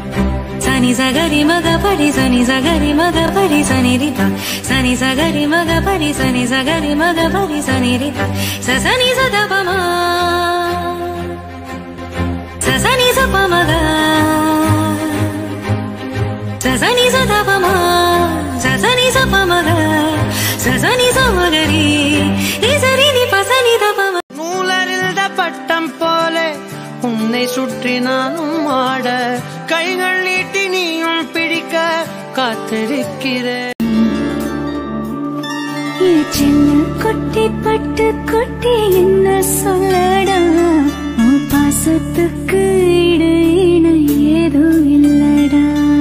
சனி சகரி மக படி சனி சகரி மக படி சனி ரிதா சனி சகரி மக படி சனி சகரி மக படி சனி ரிதா ச சனி சதபமா ச சனி சபமக ச சனி சதபமா ச சனி சபமக ச சனி சமகரி ரி சரி ரி ப சனி தபம நூலறிந்த பட்டம் போல உன்னை சுற்றி நானும் ஆட கைகள் நீட்டி நீயும் பிடிக்க காத்திருக்கிறேன் சின்ன குட்டி பட்டு குட்டி என்ன சொல்லடா உன் பாசத்துக்கு ஈடு இணை ஏதும் இல்லடா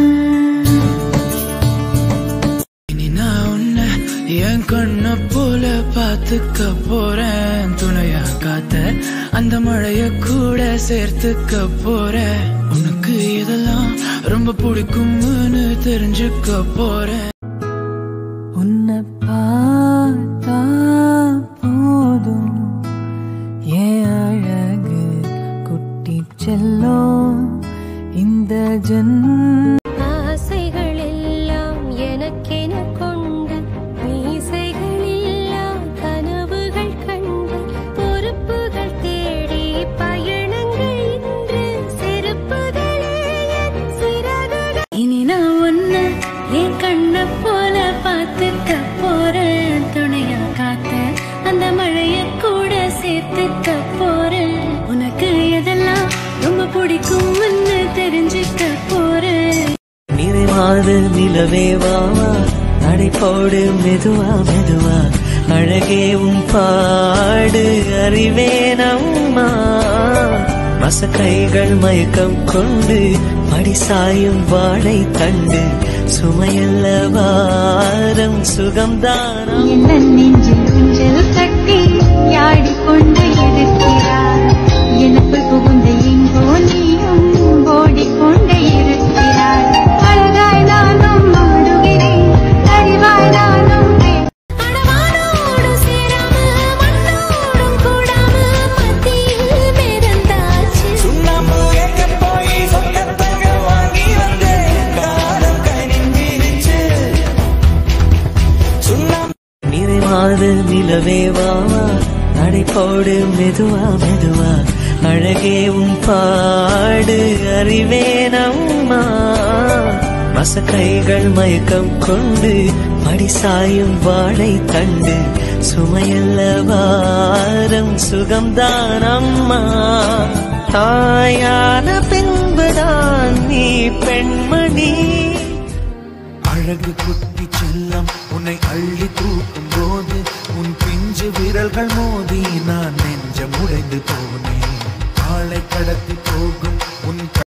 இனி நான் உன்னை என் கண்ண போல பார்த்துக்க போறேன் துணையா காத்த அந்த மழைய கூட சேர்த்துக்க போறேன் உனக்கு இதெல்லாம் ரொம்ப பிடிக்கும்னு தெரிஞ்சுக்க போறேன் உன்னை பார்த்தா போதும் ஏன் அழகு குட்டி செல்லும் இந்த ஜென் ஆசைகள் எல்லாம் எனக்கென கொண்டு மீசைகள் இல்லா கனவுகள் கண்டு பொறுப்புகள் தேடி பயணங்கள் இன்று செருப்புகளே என் சிறகுகள் இனி நான் ஒன்ன என் கண்ண போல பார்த்துக்க போறேன் துணையா காத்த அந்த மழைய கூட சேர்த்துக்க போறேன் உனக்கு எதெல்லாம் ரொம்ப பிடிக்கும்னு தெரிஞ்சுக்க போறேன் நிறைவாத நிலவே வாவா நடை போடு மெதுவா மெதுவா அழகே உன் பாடு அறிவே நம்மா மசக்கைகள் மயக்கம் கொண்டு படிசாயும் வாழை தண்டு சுமையல்ல வாரம் சுகம்தானா என்ன நெஞ்சில் குஞ்சல் கட்டி யாடிக்கொண்டு இருக்கிறார் எனக்கு புகுந்த எங்கோ நீயும் ஓடிக்கொண்டே இருக்கிறார் அழகாய் நானும் ஆடுகிறேன் அறிவாய் நானும் வே- அடவானோடு சேராம மண்ணோடும் கூடாம மத்தியில் மிதந்தாச்சு நிறைவாத நிலவே வாவா நடை போடு மெதுவா மெதுவா அழகே உன் பாடு அறிவே நம்மா மசக்கைகள் மயக்கம் கொண்டு படிசாயும் வாழை தண்டு சுமையல்ல வாரம் சுகம்தான் அம்மா தாயான பின்புதான் நீ பெண்மணி அழகு குட்டி செல்லம் உன்னை அள்ளி தூக்கும் போது உன் பிஞ்சு விரல்கள் மோதி நான் நெஞ்சம் உடைந்து போனேன் ஆளை கடத்தி போகும் உன்